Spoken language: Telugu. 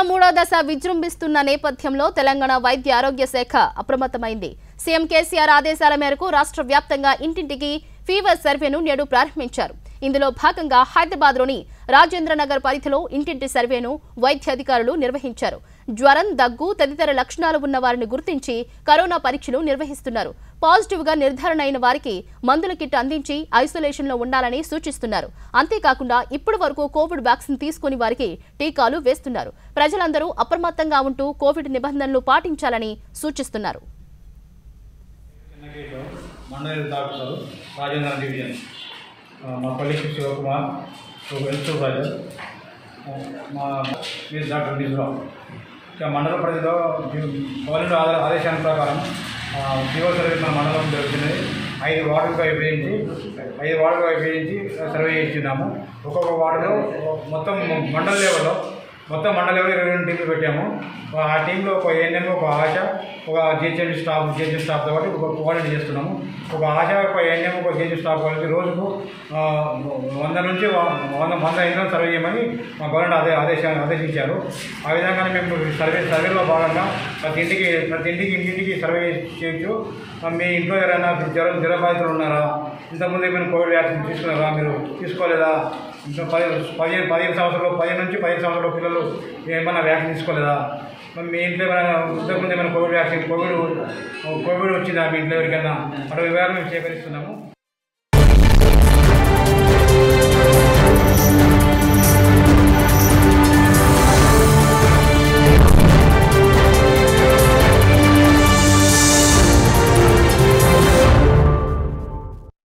మూడో దశ విజృంభిస్తున్న నేపథ్యంలో తెలంగాణ వైద్య ఆరోగ్య శాఖ అప్రమత్తమైంది సీఎం కేసీఆర్ ఆదేశాల మేరకు రాష్ట్ర వ్యాప్తంగా ఇంటింటికి ఫీవర్ సర్వేను నేడు ప్రారంభించారు ఇందులో భాగంగా హైదరాబాద్లోని రాజేంద్ర నగర్ పరిధిలో ఇంటింటి సర్వేను వైద్య అధికారులు నిర్వహించారు జ్వరం దగ్గు తదితర లక్షణాలు ఉన్న వారిని గుర్తించి కరోనా పరీక్షలు నిర్వహిస్తున్నారు పాజిటివ్ గా నిర్ధారణ అయిన వారికి మందుల కిట్ అందించి ఐసోలేషన్ లో ఉండాలని సూచిస్తున్నారు అంతేకాకుండా ఇప్పటి వరకు కోవిడ్ వ్యాక్సిన్ తీసుకుని వారికి టీకాలు వేస్తున్నారు ప్రజలందరూ అప్రమత్తంగా ఉంటూ కోవిడ్ నిబంధనలు పాటించాలని సూచిస్తున్నారు చెన్నకేలో మండలి డాక్టర్ రాజేంద్ర డివిజన్ ఆ, మా పల్లి శివకుమార్ హెల్త్ సూపర్వైజర్ ఆ, మా మీరు డాక్టర్ నిజరావు ఇక మండల పరిధిలో గవర్నమెంట్ ఆదే ఆదేశాల ప్రకారం జీవో సర్వే మన మండలం జరుగుతున్నది ఐదు వార్డులుగా విభజించి ఐదు వార్డులుగా విభజించి సర్వే చేస్తున్నాము ఒక్కొక్క వార్డులో మొత్తం మండల లెవెల్లో మొత్తం మండల లెవెల్ ఇరవై రెండు టీంలు పెట్టాము ఆ టీంలో ఒక ఏఎన్ఎం ఒక ఆశ ఒక జిహెచ్ఎం స్టాఫ్ జిహెచ్ఎం స్టాఫ్తో పాటు ఒక కోఆర్డినేట్ చేస్తున్నాము ఒక ఆశ ఒక ఏఎన్ఎం ఒక జిహెచ్ఎం స్టాఫ్ కలిపి రోజుకు ఆ, వంద నుంచి వ- వంద వంద ఇంట్లో సర్వే చేయమని మా గవర్నమెంట్ ఆదే ఆదేశాలు ఆదేశించారు ఆ విధంగానే మేము సర్వే సర్వేలో భాగంగా ప్రతి ఇంటికి ప్రతి ఇంటికి ఇంటింటికి సర్వే చేయొచ్చు ఆ, మీ ఇంట్లో ఎవరైనా జ్వరం జ్వర బాధితులు ఉన్నారా ఇంతకుముందు ఏమైనా కోవిడ్ వ్యాక్సిన్ తీసుకున్నారా మీరు తీసుకోలేదా ఇంకా పది పదిహేను పదిహేను సంవత్సరాలు పదిహేను నుంచి పదిహేను సంవత్సరాల పిల్లలు ఏమైనా వ్యాక్సిన్ తీసుకోలేదా మరి మీ ఇంట్లో ఏమైనా ఇంతకుముందు ఏమైనా కోవిడ్ వ్యాక్సిన్ కోవిడ్ కోవిడ్ వచ్చిందా మీ ఇంట్లో ఎవరికైనా అటు వివరాలు మేము సేకరిస్తున్నాము